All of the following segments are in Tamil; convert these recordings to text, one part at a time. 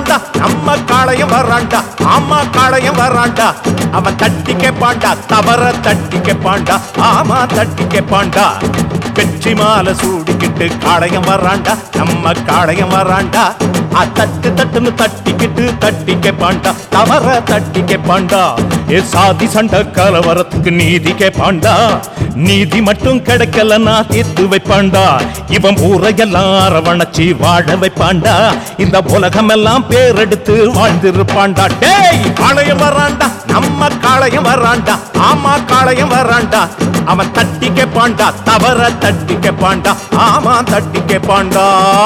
வரான்டா நம்ம காளையம் வரான்டா ஆமா காளையம் வரான்டா அவன் தட்டி கேப்பான்டா தவற தட்டி கேப்பான்டா ஆமா தட்டி கேப்பான்டா வெற்றி மாலை சூடிக்கிட்டு காளையம் வரான்டா நம்ம காளையம் வரான்டா ஆ தட்டு தட்டுன்னு தட்டிக்கிட்டு தட்டி கேப்பான்டா தவற தட்டி கேப்பான்டா ஏ சாதி சண்டை கலவரத்துக்கு நீதி கேப்பான்டா நீதி மட்டும் கிடைக்கலன்னா தீர்த்து வைப்பான்டா இவன் ஊரையெல்லாம் அரவணைச்சி வாழ வைப்பான்டா இந்த உலகம் எல்லாம் பேரெடுத்து வாழ்ந்திருப்பான்டா டேய் காளையம் வரான்டா நம்ம காளையம் வரான்டா ஆமா காளையம் வரான்டா அவன் தட்டி கேப்பான்டா தவற தட்டி கேப்பான்டா ஆமா தட்டி கேப்பான்டா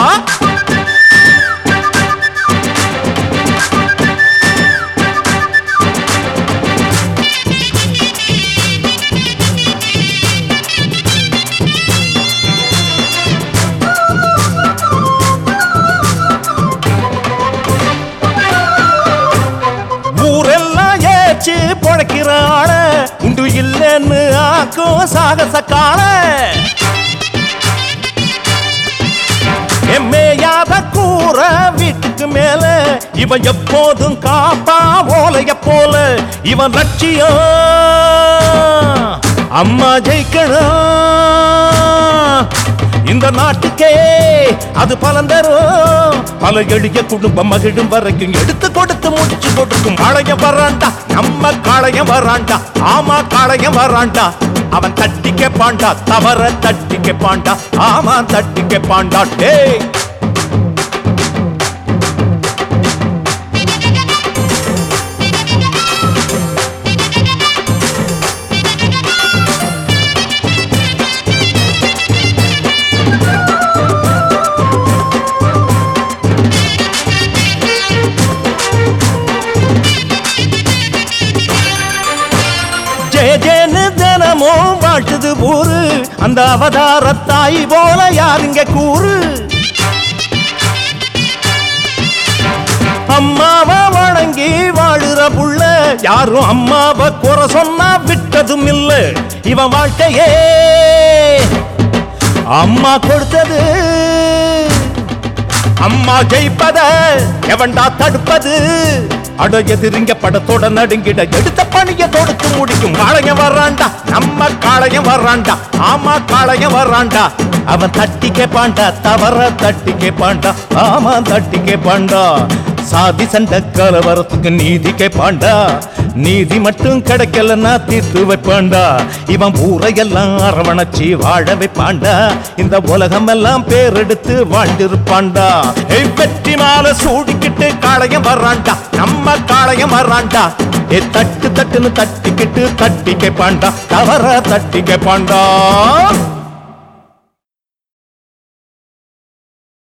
ஊரெல்லாம் ஏச்சு பொழைக்கிறான உண்டு இல்லைன்னு ஆக்கும் சாகச காண எம்மேயாத கூற வீட்டுக்கு மேல இவன் எப்போதும் காப்பா ஓலைய போல இவன் லட்சியம் அம்மா ஜெயிக்கணும் இந்த நாட்டுக்கே அது பலன் தரும் பல எளிய குடும்பம் மகிழும் வரைக்கும் எடுத்து கொடுத்து முடிச்சு கொடுக்கும் காளையம் வரான்டா நம்ம காளையம் வரான்டா ஆமா காளையம் வரான்டா அவன் தட்டி கேப்பான்டா தவற தட்டி கேப்பான்டா ஆமா தட்டி கேப்பான்டா டேய் ஜெய ஜெயன்னு தினமும் வாழ்த்துது ஊரு அந்த அவதார தாய் போல யாருங்க கூறு அம்மாவை வணங்கி வாழுற புள்ள யாரும் அம்மாவை குறை சொன்னா விட்டதும் இல்ல இவன் வாழ்க்கையே அம்மா கொடுத்தது அம்மா ஜெயிப்பத எவன்டா தடுப்பது அட எதிரிங்க படத்தோட நடுங்கிட எடுத்த பணிய தொடுத்து முடிக்கும் காளையம் வர்றான்டா நம்ம காளையம் வர்றான்டா ஆமா காளையம் வர்றான்டா அவன் தட்டி கேப்பான்டா தவற தட்டி கேப்பான்டா ஆமா தட்டி கேப்பான்டா சாதி சண்டை கலவரத்துக்கு நீதி கேப்பான்டா நீதி மட்டும் கிடைக்கலன்னா தீர்த்து வைப்பான்டா இவன் ஊரையெல்லாம் அரவணைச்சி வாழ வைப்பான்டா இந்த உலகம் எல்லாம் பேரெடுத்து வாழ்ந்திருப்பான்டா ஏய் வெற்றி மாலை சூடிக்கிட்டு காளையம் வர்றான்டா நம்ம காளையம் வர்றான்டா ஏ தட்டு தட்டுன்னு தட்டிக்கிட்டு தட்டி கேப்பான்டா தவற தட்டி கேப்பான்டா